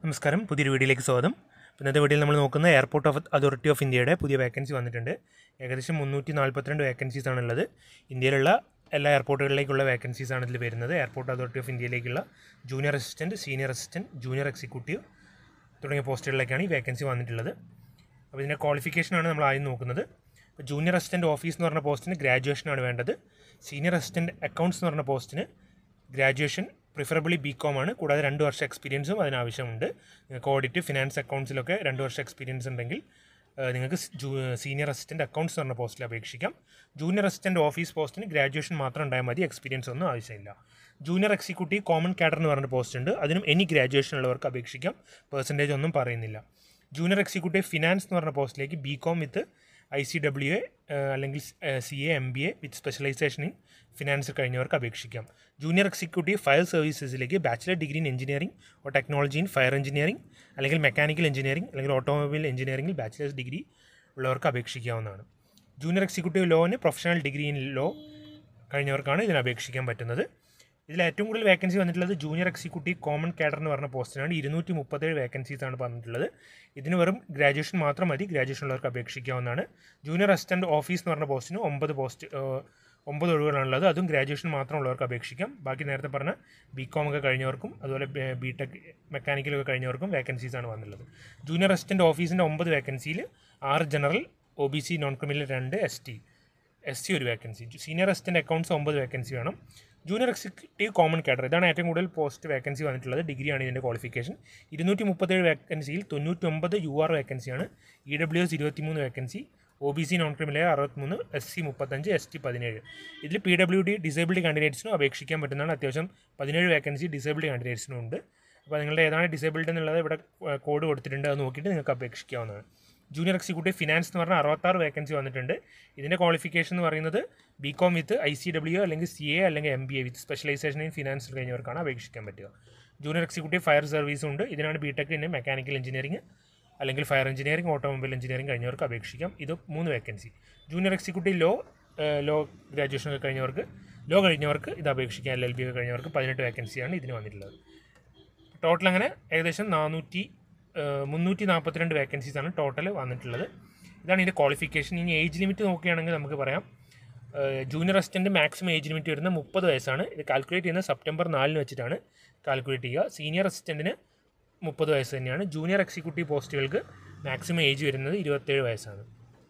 നമസ്കാരം പുതിയൊരു വീഡിയോയിലേക്ക് സ്വാഗതം ഇന്നത്തെ വീഡിയോയിൽ നമ്മൾ നോക്കുന്ന എയർപോർട്ട് ഓഫ് അതോറിറ്റി ഓഫ് ഇന്ത്യയുടെ പുതിയ വേക്കൻസി വന്നിട്ടുണ്ട് ഏകദേശം മുന്നൂറ്റി നാൽപ്പത്തിരണ്ട് വേക്കൻസീസ് ആണുള്ളത് ഇന്ത്യയിലുള്ള എല്ലാ എയർപോർട്ടുകളിലേക്കുള്ള വേക്കൻസീസ് ആണ് ഇതിൽ വരുന്നത് എയർപോർട്ട് അതോറിറ്റി ഓഫ് ഇന്ത്യയിലേക്കുള്ള junior assistant senior assistant junior executive തുടങ്ങിയ പോസ്റ്റുകളിലേക്കാണ് ഈ വേക്കൻസി വന്നിട്ടുള്ളത് അപ്പോൾ ഇതിൻ്റെ ക്വാളിഫിക്കേഷനാണ് നമ്മൾ ആദ്യം നോക്കുന്നത് ഇപ്പോൾ ജൂനിയർ അസിസ്റ്റൻറ്റ് ഓഫീസ് എന്ന് പറഞ്ഞ പോസ്റ്റിന് ഗ്രാജുവേഷനാണ് വേണ്ടത് സീനിയർ അസിസ്റ്റൻറ്റ് അക്കൗണ്ട്സ് എന്ന് പറഞ്ഞ പോസ്റ്റിന് ഗ്രാജുവേഷൻ പ്രിഫറബിളി ബി കോം ആണ് കൂടാതെ രണ്ട് വർഷം എക്സ്പീരിയൻസും അതിനാവശ്യമുണ്ട് നിങ്ങൾക്ക് ഓഡിറ്റ് ഫിനാൻസ് അക്കൗണ്ട്സിലൊക്കെ രണ്ട് വർഷം എക്സ്പീരിയൻസ് ഉണ്ടെങ്കിൽ ഏഹ്, നിങ്ങൾക്ക് സീനിയർ അസിസ്റ്റൻറ്റ് അക്കൗണ്ട്സ് എന്ന് പറഞ്ഞ പോസ്റ്റിൽ അപേക്ഷിക്കാം ജൂനിയർ അസിസ്റ്റൻറ്റ് ഓഫീസ് പോസ്റ്റിന് ഗ്രാജുവേഷൻ മാത്രം ഉണ്ടായാൽ മതി എക്സ്പീരിയൻസ് ഒന്നും ആവശ്യമില്ല ജൂനിയർ എക്സിക്യൂട്ടീവ് കോമൺ കാഡർ എന്ന് പറഞ്ഞ പോസ്റ്റ് ഉണ്ട് അതിനും എനി ഗ്രാജുവേഷൻ ഉള്ളവർക്ക് അപേക്ഷിക്കാം പെർസെൻറ്റേജ് ഒന്നും പറയുന്നില്ല ജൂനിയർ എക്സിക്യൂട്ടീവ് ഫിനാൻസ് എന്ന് പറഞ്ഞ പോസ്റ്റിലേക്ക് B com with I C W A അല്ലെങ്കിൽ C A M B A with specialisation in finance കഴിഞ്ഞവർക്ക് അപേക്ഷിക്കാം ജൂനിയർ എക്സിക്യൂട്ടീവ് ഫയർ സർവീസസിലേക്ക് bachelor degree in engineering or technology in fire engineering അല്ലെങ്കിൽ mechanical engineering അല്ലെങ്കിൽ automobile എഞ്ചിനീയറിംഗിൽ bachelor's degree ഉള്ളവർക്ക് അപേക്ഷിക്കാവുന്നതാണ് junior executive ലോന് പ്രൊഫഷണൽ ഡിഗ്രി ഇൻ ലോ കഴിഞ്ഞവർക്കാണ് ഇതിന് അപേക്ഷിക്കാൻ പറ്റുന്നത് ഇതിൽ ഏറ്റവും കൂടുതൽ വേക്കൻസി വന്നിട്ടുള്ളത് ജൂനിയർ എക്സിക്യൂട്ടീവ് കോമൺ കാഡർ എന്ന് പറഞ്ഞ പോസ്റ്റിനാണ് ഇരുന്നൂറ്റി മുപ്പത്തേഴ് വേക്കൻസീസ് ആണ് പറഞ്ഞിട്ടുള്ളത് ഇതിന് വെറും ഗ്രാജുവേഷൻ മാത്രം മതി ഗ്രാജുവേഷൻ ഉള്ളവർക്ക് അപേക്ഷിക്കാവുന്നതാണ് ജൂനിയർ അസിസ്റ്റൻറ്റ് ഓഫീസ് എന്ന് പറഞ്ഞ പോസ്റ്റിന് ഒമ്പത് പോസ്റ്റ് ഏഹ്, ഒമ്പത് ഒഴിവുകളാണുള്ളത് അതും ഗ്രാജുവേഷൻ മാത്രം ഉള്ളവർക്ക് അപേക്ഷിക്കാം ബാക്കി നേരത്തെ പറഞ്ഞ ബി കോം ഒക്കെ കഴിഞ്ഞവർക്കും അതുപോലെ ബി ടെക് മെക്കാനിക്കലൊക്കെ കഴിഞ്ഞവർക്കും വേക്കൻസീസ് ആണ് വന്നിട്ടുള്ളത് ജൂനിയർ അസിസ്റ്റൻറ്റ് ഓഫീസിൻ്റെ ഒമ്പത് വേക്കൻസിയിൽ ആറ് general O B C non criminal രണ്ട് എസ് ടി എസ് സി ഒരു വേക്കൻസി സീനിയർ അസിസ്റ്റൻറ്റ് അക്കൗണ്ട്സ് ഒമ്പത് വേക്കൻസി വേണം ജൂനിയർ എക്സിക്യൂട്ടീവ് കോമൺ കാഡർ ഇതാണ് ഏറ്റവും കൂടുതൽ പോസ്റ്റ് വേക്കൻസി വന്നിട്ടുള്ളത് ഡിഗ്രിയാണ് ഇതിൻ്റെ ക്വാളിഫിക്കേഷൻ ഇരുന്നൂറ്റി മുപ്പത്തേഴ് വേക്കൻസിയിൽ തൊണ്ണൂറ്റൊമ്പത് യു ആർ വേക്കൻസിയാണ് ഇ ഡബ്ല്യു എസ് ഇരുപത്തിമൂന്ന് vacancy O B C non criminal അറുപത്തിമൂന്ന് എസ് സി മുപ്പത്തഞ്ച് എസ് ടി പതിനേഴ് ഇതിൽ പി ഡബ്ല്യു ഡി ഡിസേബിൾഡ് കാൻഡിഡേറ്റ്സിനും അപേക്ഷിക്കാൻ പറ്റുന്നതാണ് അത്യാവശ്യം പതിനേഴ് വേക്കൻസി ഡിസേബിൾഡ് കാൻഡിഡേറ്റ്സിനും ഉണ്ട് അപ്പോൾ നിങ്ങളുടെ ഏതാണ് ഡിസേബിൾഡ് എന്നുള്ളത് ഇവിടെ കോഡ് കൊടുത്തിട്ടുണ്ട് അത് നോക്കിയിട്ട് നിങ്ങൾക്ക് അപേക്ഷിക്കാവുന്നതാണ് ജൂനിയർ എക്സിക്യൂട്ടീവ് ഫിനാൻസ് എന്ന് പറഞ്ഞാൽ അറുപത്താറ് വേക്കൻസി വന്നിട്ടുണ്ട് ഇതിൻ്റെ ക്വാളിഫിക്കേഷൻ എന്ന് പറയുന്നത് B com with I C W അല്ലെങ്കിൽ സി എ അല്ലെങ്കിൽ M B A with specialisation in finance കഴിഞ്ഞവർക്കാണ് അപേക്ഷിക്കാൻ പറ്റുക ജൂനിയർ എക്സിക്യൂട്ടീവ് ഫയർ സർവീസും ഉണ്ട് ഇതിനാണ് B tech in mechanical engineering അല്ലെങ്കിൽ ഫയർ എഞ്ചിനീയറിംഗ് ഓട്ടോമൊബൈൽ എഞ്ചിനീയറിംഗ് കഴിഞ്ഞവർക്ക് അപേക്ഷിക്കാം ഇത് മൂന്ന് vacancy junior executive law law graduation ഒക്കെ കഴിഞ്ഞവർക്ക് ലോ കഴിഞ്ഞവർക്ക് ഇത് അപേക്ഷിക്കാം എൽ എൽ ബി ഒക്കെ കഴിഞ്ഞവർക്ക് പതിനെട്ട് വേക്കൻസിയാണ് ഇതിന് വന്നിട്ടുള്ളത് ടോട്ടൽ അങ്ങനെ ഏകദേശം നാനൂറ്റി മുന്നൂറ്റി നാൽപ്പത്തിരണ്ട് വേക്കൻസീസ് ആണ് ടോട്ടൽ വന്നിട്ടുള്ളത് ഇതാണ് ഇതിൻ്റെ ക്വാളിഫിക്കേഷൻ ഇനി ഏജ് ലിമിറ്റ് നോക്കുകയാണെങ്കിൽ നമുക്ക് പറയാം junior assistant maximum age limit വരുന്നത് മുപ്പത് വയസ്സാണ് ഇത് കാൽക്കുലേറ്റ് ചെയ്യുന്നത് സെപ്റ്റംബർ നാലിന് വെച്ചിട്ടാണ് കാൽക്കുലേറ്റ് ചെയ്യുക സീനിയർ അസിസ്റ്റൻറ്റിന് മുപ്പത് വയസ്സ് തന്നെയാണ് ജൂനിയർ എക്സിക്യൂട്ടീവ് പോസ്റ്റുകൾക്ക് മാക്സിമം ഏജ് വരുന്നത് ഇരുപത്തേഴ് വയസ്സാണ്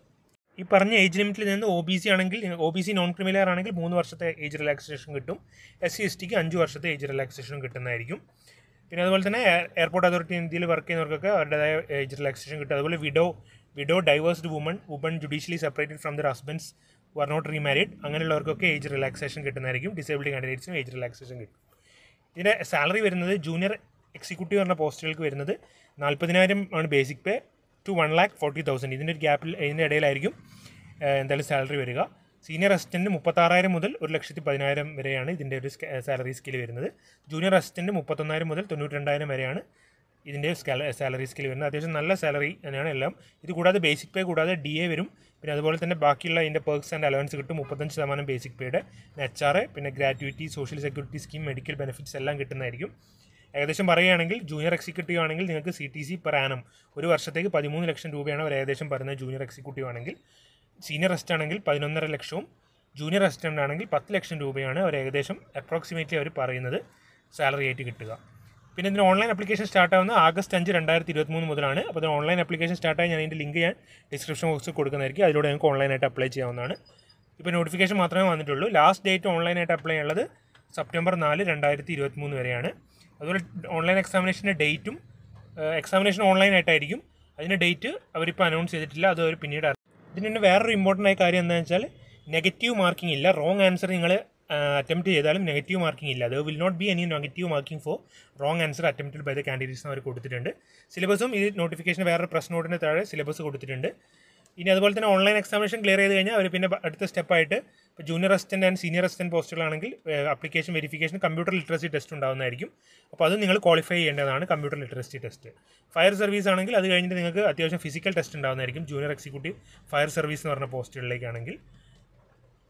ഈ പറഞ്ഞ ഏജ് ലിമിറ്റിൽ നിന്ന് ഒ ബി സി ആണെങ്കിൽ O B C non criminal ആണെങ്കിൽ മൂന്ന് വർഷത്തെ ഏജ് റിലാക്സേഷൻ കിട്ടും എസ് സി എസ് ടിക്ക് അഞ്ച് വർഷത്തെ ഏജ് റിലാക്സേഷൻ കിട്ടുന്നതായിരിക്കും പിന്നെ അതുപോലെ തന്നെ എയർ- എയർപോർട്ട് അതോറിറ്റി ഇന്ത്യയിൽ വർക്ക് ചെയ്യുന്നവർക്കൊക്കെ അവരുടേതായ ഏജ് റിലാക്സേഷൻ കിട്ടും അതുപോലെ widow widow divorced woman woman judicially separated from their husbands were not remarried അങ്ങനെയുള്ളവർക്കൊക്കെ ഏജ് റിലാക്സേഷൻ കിട്ടുന്നതായിരിക്കും ഡിസേബിൾഡ് കാൻഡിഡേറ്റ്സിനും ഏജ് റിലാക്സേഷൻ കിട്ടും ഇതിൻ്റെ സാലറി വരുന്നത് ജൂനിയർ എക്സിക്യൂട്ടീവ് പറഞ്ഞ പോസ്റ്റുകൾക്ക് വരുന്നത് നാൽപ്പതിനായിരം ആണ് basic pay to one lakh forty thousand ഇതിൻ്റെ ഒരു ഗ്യാപ്പിൽ ഇതിൻ്റെ ഇടയിലായിരിക്കും ഏഹ്, എന്തായാലും സാലറി വരിക സീനിയർ അസിസ്റ്റൻറ്റ് മുപ്പത്താറായിരം മുതൽ ഒരു ലക്ഷത്തി പതിനായിരം വരെയാണ് ഇതിൻ്റെ ഒരു സാലറി സ്കെയിൽ വരുന്നത് ജൂനിയർ അസിസ്റ്റൻറ്റ് മുപ്പത്തൊന്നായിരം മുതൽ തൊണ്ണൂറ്റി രണ്ടായിരം വരെയാണ് ഇതിൻ്റെ സാലറി സ്കെയിൽ വരുന്നത് അത്യാവശ്യം നല്ല സാലറി തന്നെയാണ് എല്ലാം ഇത് കൂടാതെ ബേസിക് പേ കൂടാതെ ഡി എ വരും പിന്നെ അതുപോലെ തന്നെ ബാക്കിയുള്ള ഇതിൻ്റെ പെർക്സ് ആൻഡ് അലവൻസ് കിട്ടും മുപ്പത്തഞ്ച് ശതമാനം ബേസിക് പേയുടെ എച്ച് ആർ പിന്നെ gratuity social security scheme medical benefits എല്ലാം കിട്ടുന്നതായിരിക്കും ഏകദേശം പറയുകയാണെങ്കിൽ ജൂനിയർ എക്സിക്യൂട്ടീവ് ആണെങ്കിൽ നിങ്ങൾക്ക് C T C per annum ഒരു വർഷത്തേക്ക് പതിമൂന്ന് ലക്ഷം രൂപയാണ് അവർ ഏകദേശം പറയുന്നത് ജൂനിയർ എക്സിക്യൂട്ടീവ് ആണെങ്കിൽ സീനിയർ അസിസ്റ്റ് ആണെങ്കിൽ പതിനൊന്നര ലക്ഷവും ജൂനിയർ അസിസ്റ്റൻ്റ് ആണെങ്കിൽ പത്ത് ലക്ഷം രൂപയാണ് അവർ ഏകദേശം അപ്രോക്സിമേറ്റ്ലി അവർ പറയുന്നത് സാലറി ആയിട്ട് കിട്ടുക പിന്നെ ഇതിന് ഓൺലൈൻ അപ്ലിക്കേഷൻ സ്റ്റാർട്ട് ആവുന്നത് ആഗസ്റ്റ് അഞ്ച് രണ്ടായിരത്തി ഇരുപത്തിമൂന്ന് മുതലാണ് അപ്പോൾ ഇതിന് ഓൺലൈൻ അപ്ലിക്കേഷൻ സ്റ്റാർട്ടായി ഞാൻ അതിൻ്റെ ലിങ്ക് ഞാൻ ഡിസ്ക്രിപ്ഷൻ ബോക്സിൽ കൊടുക്കുന്നതായിരിക്കും അതിലൂടെ നിങ്ങൾക്ക് ഓൺലൈനായിട്ട് അപ്ലൈ ചെയ്യാവുന്നതാണ് ഇപ്പോൾ നോട്ടിഫിക്കേഷൻ മാത്രമേ വന്നിട്ടുള്ളൂ ലാസ്റ്റ് ഡേറ്റ് ഓൺലൈനായിട്ട് അപ്ലൈ ചെയ്യുള്ളത് സെപ്റ്റംബർ നാല് രണ്ടായിരത്തി ഇരുപത്തിമൂന്ന് വരെയാണ് അതുപോലെ ഓൺലൈൻ എക്സാമിനേഷൻ്റെ ഡേറ്റും എക്സാമിനേഷൻ ഓൺലൈനായിട്ടായിരിക്കും അതിൻ്റെ ഡേറ്റ് അവരിപ്പോൾ അനൗൺസ് ചെയ്തിട്ടില്ല അത് അവർ പിന്നീട് അറിയും. ഇതിന് തന്നെ വേറൊരു ഇമ്പോർട്ടൻ്റ് ആയ കാര്യം എന്താണെന്ന് വെച്ചാൽ നെഗറ്റീവ് മാർക്കിംഗ് ഇല്ല റോങ് ആൻസർ നിങ്ങൾ അറ്റംപ്റ്റ് ചെയ്താലും നെഗറ്റീവ് മാർക്കിംഗ് ഇല്ല അത് will not be any negative marking for wrong answer attempted by the candidates അവർ കൊടുത്തിട്ടുണ്ട് സിലബസും ഈ നോട്ടിഫിക്കേഷൻ വേറൊരു പ്രസ് നോട്ടിന് താഴെ സിലബസ് കൊടുത്തിട്ടുണ്ട് ഇനി അതുപോലെ തന്നെ ഓൺലൈൻ എക്സാമിനേഷൻ ക്ലിയർ ചെയ്ത് കഴിഞ്ഞാൽ അവർ പിന്നെ ബ- അടുത്ത സ്റ്റെപ്പായിട്ട് ഇപ്പോൾ junior assistant and senior assistant പോസ്റ്റുകളാണെങ്കിൽ application verification computer literacy test ഉണ്ടാകുന്നതായിരിക്കും അപ്പോൾ അത് നിങ്ങൾ ക്വാളിഫൈ ചെയ്യേണ്ടതാണ് computer literacy test fire service ആണെങ്കിൽ അത് കഴിഞ്ഞിട്ട് നിങ്ങൾക്ക് അത്യാവശ്യം ഫിസിക്കൽ ടെസ്റ്റ് ഉണ്ടാകുന്നതായിരിക്കും ജൂനിയർ എക്സിക്യൂട്ടീവ് ഫയർ സർവീസ് എന്ന് പറഞ്ഞ പോസ്റ്റുകളിലേക്കാണെങ്കിൽ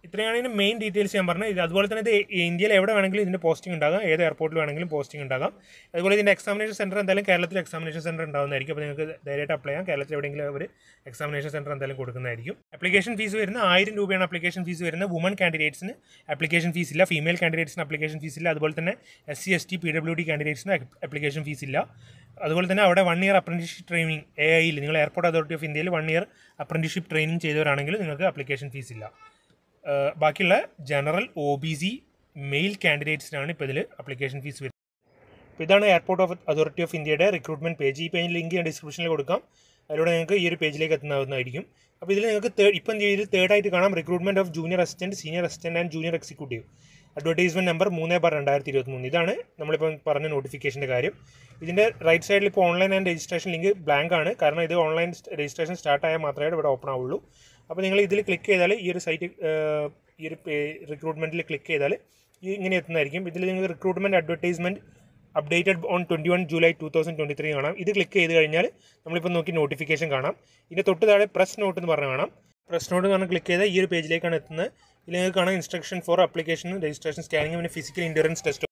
ഇത്രയാണ് ഇതിൻ്റെ മെയിൻ ഡീറ്റെയിൽസ് ഞാൻ പറഞ്ഞത് ഇത് അതുപോലെ തന്നെ ഇത് ഇന്ത്യയിൽ എവിടെ വേണമെങ്കിലും ഇതിൻ്റെ പോസ്റ്റിംഗ് ഉണ്ടാകാം ഏത് എയർപോർട്ടിൽ വേണമെങ്കിലും പോസ്റ്റിംഗ് ഉണ്ടാകാം അതുപോലെ ഇതിൻ്റെ എക്സാമിനേഷൻ സെൻറ്റർ എന്തായാലും കേരളത്തിൽ എക്സാമിനേഷൻ സെൻറ്റർ ഉണ്ടാവുന്നതായിരിക്കും അപ്പോൾ നിങ്ങൾക്ക് ധൈര്യമായിട്ട് അപ്ലൈ ചെയ്യാം കേരളത്തിൽ എവിടെയെങ്കിലും അവർ എക്സാമിനേഷൻ സെൻറ്റർ എന്തായാലും കൊടുക്കുന്നതായിരിക്കും ആപ്ലിക്കേഷൻ ഫീസ് വരുന്ന ആയിരം രൂപയാണ് ആപ്ലിക്കേഷൻ ഫീസ് വരുന്നത് വുമൺ കാൻഡിഡേറ്റ്സിന് ആപ്ലിക്കേഷൻ ഫീസ് ഇല്ല ഫീമെയിൽ കാൻഡിഡേറ്റ്സിന് ആപ്ലിക്കേഷൻ ഫീസ് ഇല്ല അതുപോലെ തന്നെ S C S T P W D കാൻഡിഡേറ്റ്സിന് ആപ്ലിക്കേഷൻ ഫീസ് ഇല്ല അതുപോലെ തന്നെ അവിടെ one year apprenticeship training A ഐയിൽ നിങ്ങൾ എയർപോർട്ട് അതോറിറ്റി ഓഫ് ഇന്ത്യയിൽ വൺ ഇയർ അപ്രന്റീസ്ഷിപ്പ് ട്രെയിനിങ് ചെയ്തവരാണെങ്കിൽ നിങ്ങൾക്ക് ആപ്ലിക്കേഷൻ ഫീസ് ഇല്ല ഏഹ് ബാക്കിയുള്ള general O B C male കാൻഡിഡേറ്റ്സിനാണ് ഇപ്പോൾ ഇതിൽ ആപ്ലിക്കേഷൻ ഫീസ് വരുന്നത് അപ്പോൾ ഇതാണ് എയർപോർട്ട് ഓഫ് അതോറിറ്റി ഓഫ് ഇന്ത്യയുടെ റിക്രൂട്ട്മെൻറ്റ് പേജ് ഈ പേജ് ലിങ്ക് ഞാൻ ഡിസ്ക്രിപ്ഷനിൽ കൊടുക്കാം അതിലൂടെ നിങ്ങൾക്ക് ഈ ഒരു പേജിലേക്ക് എത്തുന്നതായിരിക്കും അപ്പോൾ ഇതിൽ നിങ്ങൾക്ക് തേർഡ് ഇപ്പം ഇതിൽ തേർഡായിട്ട് കാണാം recruitment of junior assistant senior assistant and junior executive advertisement number മൂന്ന് ബാർ രണ്ടായിരത്തി ഇരുപത്തി മൂന്ന് ഇതാണ് നമ്മളിപ്പം പറഞ്ഞ നോട്ടിഫിക്കേഷൻ്റെ കാര്യം ഇതിൻ്റെ റൈറ്റ് സൈഡിൽ ഇപ്പോൾ online and registration link blank ആണ് കാരണം ഇത് ഓൺലൈൻ രജിസ്ട്രേഷൻ സ്റ്റാർട്ട് ആയാൽ മാത്രമേ ഇവിടെ ഓപ്പൺ ആവുള്ളൂ അപ്പോൾ നിങ്ങൾ ഇതിൽ ക്ലിക്ക് ചെയ്താൽ ഈ ഒരു സൈറ്റ് ഈ ഒരു റിക്രൂട്ട്മെൻറ്റിൽ ക്ലിക്ക് ചെയ്താൽ ഈ ഇങ്ങനെ എത്തുന്നതായിരിക്കും ഇതിൽ നിങ്ങൾക്ക് recruitment advertisement updated on twenty one July two thousand twenty three കാണാം ഇത് ക്ലിക്ക് ചെയ്ത് കഴിഞ്ഞാൽ നമ്മളിപ്പോൾ നോക്കി നോട്ടിഫിക്കേഷൻ കാണാം ഇതിൻ്റെ തൊട്ട് താഴെ പ്രസ് നോട്ട് എന്ന് പറഞ്ഞ് കാണാം പ്രസ് നോട്ട് എന്ന് പറഞ്ഞ് ക്ലിക്ക് ചെയ്താൽ ഈ ഒരു പേജിലേക്കാണ് എത്തുന്നത് ഇതിൽ നിങ്ങൾക്ക് കാണാം instruction for application registration scanning പിന്നെ ഫിസിക്കൽ ഇൻഡുറൻസ് ടെസ്റ്റ്